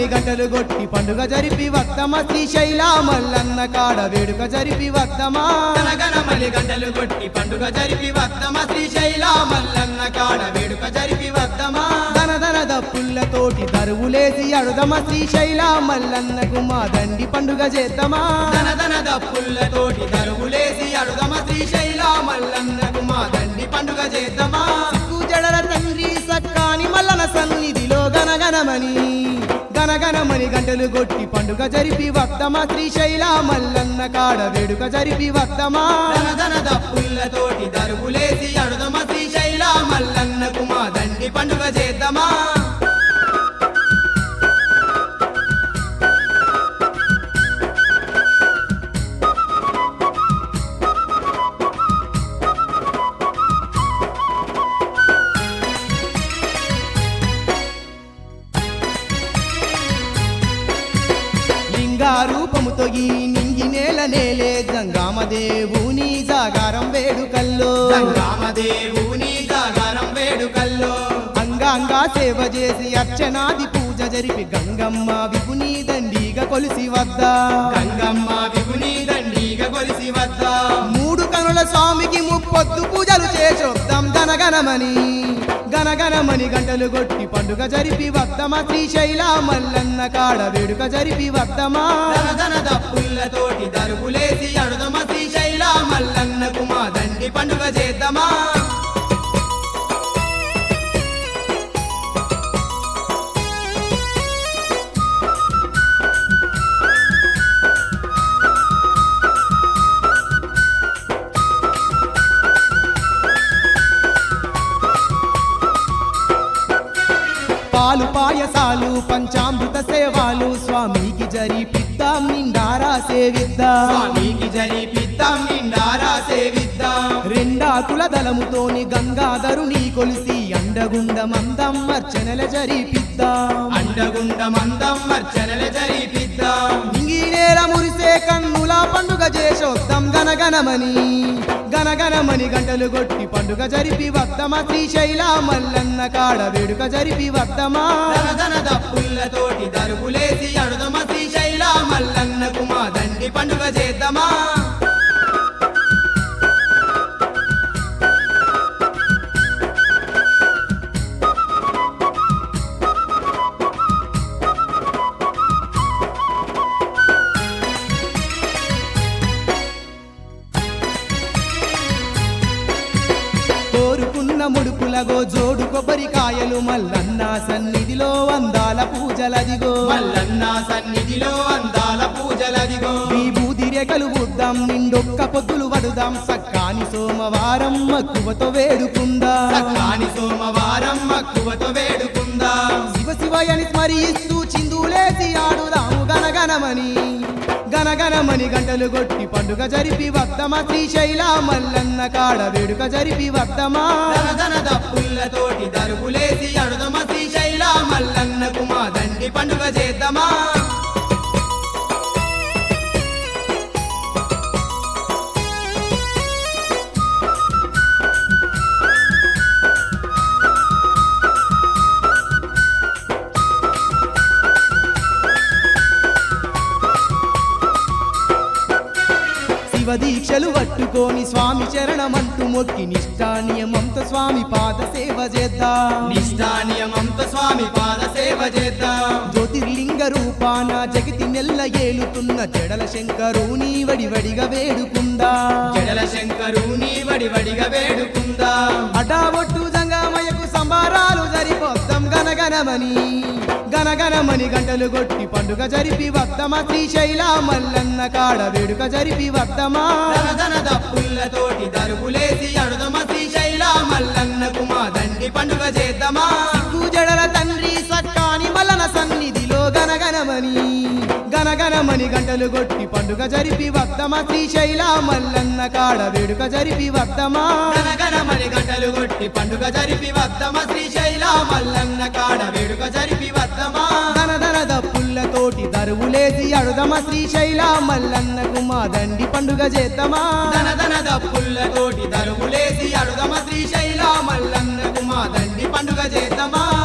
మలి గంటలు కొట్టి పండుగ జరిపి వద్దమ శ్రీశైల మల్లన్న కాడ వేడుక జరిపి వద్దమా గనగన మలి గంటలు కొట్టి పండుగ జరిపి వద్దమ శ్రీశైల మల్లన్న కాడ వేడుక జరిపి వద్దమా ధన ధన దప్పులతోటి దరువులేసి అడుదమ శ్రీశైల మల్లన్నకు మా దండి పండుగ చేద్దామా ధన ధన దప్పులతోటి దరువులేసి అడుగమ శ్రీశైల మల్లన్నకు మా దండి పండుగ చేద్దామా జడల తండ్రి సక్కాని మల్లన సన్నిధిలో గనగనమని గనగనమని గంటలు కొట్టి పండుగ జరిపి వద్దమా శ్రీశైల మల్లన్న కాడ వేడుక జరిపి వద్దమా ధన ధన దప్పులతోటి దరువులేసి అడుగమ శ్రీశైల మల్లన్నకు మా దండి పండుగ చేద్దామా లింగారూపముతో ఈ నింగి నేల నేలే జంగామ దేవుని జాగారం వేడుకల్లో సంగ్రామదేవుని జాగారం వేడుకల్లో అంగాంగా సేవ చేసి అర్చనాది పూజ జరిపి గంగమ్మ విపుని దండిగా కొలిసి వద్దా గంగమ్మ విభుని దండిగా కొలిసి వద్దా మూడు కనుల స్వామికి ముప్పొద్దు పూజలు చేసొద్దాం గనగనమని గనగనమని గంటలు కొట్టి పండుగ జరిపి వద్దమా శ్రీశైల మల్లన్న కాడ వేడుక జరిపి వద్దమా ధన ధన దప్పులతోటి దరువులేసి అడుదమ శ్రీశైల మల్లన్నకు మా దండి పండుగ చేద్దామా పాలు పాయసాలు పంచామృత సేవాలు స్వామికి జరిపిద్దాం నిండారా సేవిద్దాం స్వామికి జరిపిద్దాం నిండారా సేవిద్దాం రెండాకుల దళముతోని గంగాధరుని కొలిసి అండగుండమందం అర్చనల జరిపిద్దాం అండగుండమందం అర్చనల జరిపిద్దాం ఇంగి నేల మురిసే కన్నుల పండుగ చేసొద్దాం గనగనమని గనగనమని గంటలు కొట్టి పండుగ జరిపి వద్దమా శ్రీశైల మల్లన్న కాడ వేడుక జరిపి వద్దమా ధన ధన దప్పులతోటి దరువులేసి అడుదమ శ్రీశైల మల్లన్నకు మా దండి పండుగ చేద్దామా కోరుకున్న ముడుపులగో జోడు కొబ్బరికాయలు మల్లన్న సన్నిధిలో అందాల పూజలదిగో మల్లన్న సన్నిధిలో అందాల పూజలదిగో విభూది రేఖలు బుద్దాం నిండొక్క పొద్దులు వడుదాం సక్కాని సోమవారం మక్కువతో వేడుకుందా సక్కాని సోమవారం మక్కువతో వేడుకుందాం శివ శివయని స్మరిస్తూ చిందులేసి ఆడుదాము గనగనమని గనగనమని గంటలు కొట్టి పండుగ జరిపి వద్దమా శ్రీశైల మల్లన్న కాడ వేడుక జరిపి వద్దమా ధన ధన దప్పులతోటి దరువులేసి అడుదమ శ్రీశైల మల్లన్నకు మా దండి పండుగ చేద్దామా శివ దీక్షలు పట్టుకొని స్వామి చరణమంటూ మొక్కి నిష్ఠానియమంతో స్వామి పాద సేవ చేద్దాం నిష్ఠానియమంతో స్వామి పాద సేవ చేద్దాం జ్యోతిర్లింగ రూపాన జగతి నెల్ల ఏలుతున్న జడల శంకరుని వడివడిగా వేడుకుందా జడల శంకరుని వడి వడిగా వేడుకుందాం అటాబొట్టు జంగామయ్యకు సంబారాలు జరిపోద్దాం గనగనమని గనగనమని గంటలు కొట్టి పండుగ జరిపి వద్దమా శ్రీశైల మల్లన్న కాడ వేడుక జరిపి వద్దమా ధన ధన దప్పులతోటి దరువులేసి అడుదమ శ్రీశైల మల్లన్నకు మా దండి పండుగ చేద్దామా జడల తండ్రి సక్కాని మల్లన సన్నిధిలో గనగనమని గనగనమని గంటలు కొట్టి పండుగ జరిపి వద్దమా శ్రీశైల మల్లన్న కాడ వేడుక జరిపి వద్దమా గనగనమని గంటలు కొట్టి పండుగ జరిపి వద్దమ శ్రీశైల మల్లన్న కాడ వేడుక జరిపి వద్దమా ధన ధన దప్పులతోటి దరువులేసి అడుదమ శ్రీశైల మల్లన్నకు మా దండి పండుగ చేద్దామా ధన ధన దప్పులతోటి దరువులేసి అడుదమ శ్రీశైల మల్లన్నకు మా దండి పండుగ చేద్దామా